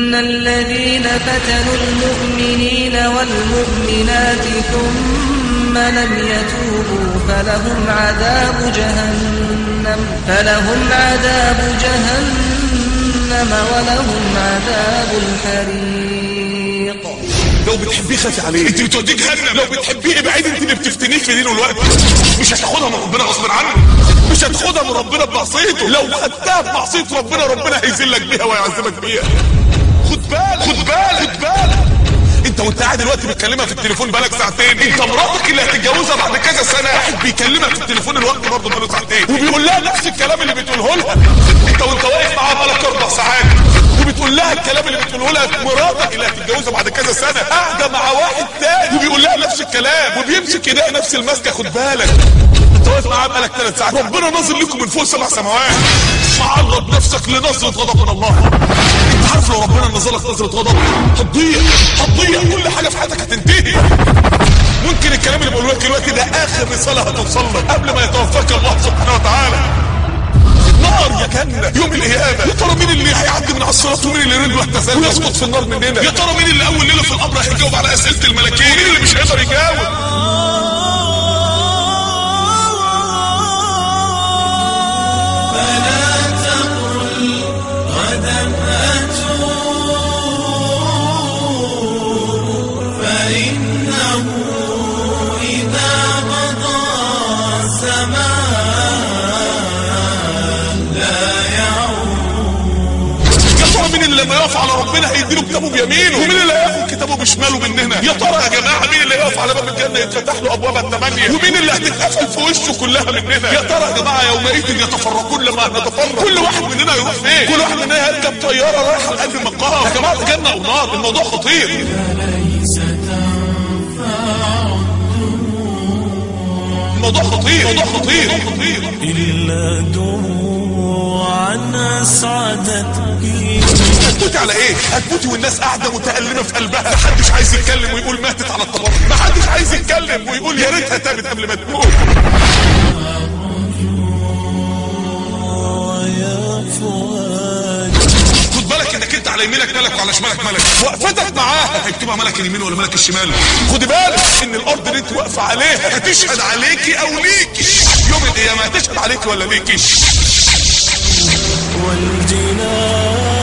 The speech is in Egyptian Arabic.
إن الذين فتنوا المؤمنين والمؤمنات ثم لم يتوبوا فلهم عذاب جهنم فلهم عذاب جهنم ولهم عذاب الحريق لو بتحبيه خافي عليه انت بتوديه جهنم لو بتحبيه ابعد انت اللي بتفتنيه في دينه الوقت مش هتاخدها من ربنا غصب عنه مش هتاخدها من ربنا بمعصيته لو خدتها بمعصيه ربنا ربنا هيذلك بيها ويعذبك بيها خد بالك خد بالك خد بالك انت وانت قاعد دلوقتي بتكلمها في التليفون بقالك ساعتين انت مراتك اللي هتتجوزها بعد كذا سنه واحد بيكلمك في التليفون الوقت برضه بقاله ساعتين وبيقول لها نفس الكلام اللي بتقوله لها انت وانت واقف معاها بقالك اربع ساعات وبتقول لها الكلام اللي بتقوله لها مراتك اللي هتتجوزها بعد كذا سنه قاعده مع واحد تاني وبيقول لها نفس الكلام وبيمسك ايديها نفس المسكه خد بالك انت واقف معاها بقالك ثلاث ساعات ربنا نازل لكم من فوق سبع سماوات معرض نفسك لنظره غضب من الله انت عارف لو ربنا نزلك نظره غضب هتضيع هتضيع كل حاجه في حياتك هتنتهي ممكن الكلام اللي بقوله لك دلوقتي ده اخر رساله هتوصل لك قبل ما يتوفاك الله سبحانه وتعالى نار يا جنة يوم القيامة يا ترى مين اللي هيعدي من على الصراط ومين اللي رجله هتزال ويسقط في النار مننا يا ترى مين اللي اول ليلة في القبر هيجاوب على اسئلة الملكين ومين اللي مش هيقدر يجاوب فلا تقل غدا أتوب فإنه إذا مضى الزمان لا يعود يا ترى مين اللي لما يقف على ربنا هيديله كتابه بيمينه ومين اللي هياخد كتابه بشماله مننا يا ترى يا جماعه مين اللي هيقف على باب الجنه يتفتح له ابوابها الثمانيه ومين اللي هتتقفل في وشه كلها مننا يا ترى يا جماعه يومئذ يتفرقون لما نتفرق كل واحد مننا يروح فين كل واحد مننا يركب طياره رايحه لقلب المقام يا جماعه جنه او نار الموضوع خطير ليس تنفع الموضوع خطير الموضوع خطير خطير إلا دموعا أسعدت بي هتموتي على ايه هتموتي والناس قاعده متألمه في قلبها محدش عايز يتكلم ويقول ماتت على الطبق محدش عايز يتكلم ويقول يا ريتها تابت قبل ما تموت ويا فؤاد خد بالك انك انت على يمينك ملك وعلى شمالك ملك وقفتك معاها هيكتبها ملك اليمين ولا ملك الشمال خد بالك ان الارض اللي انت واقفه عليها هتشهد عليكي او ليكي يوم القيامه هتشهد عليكي ولا ليكي والجنان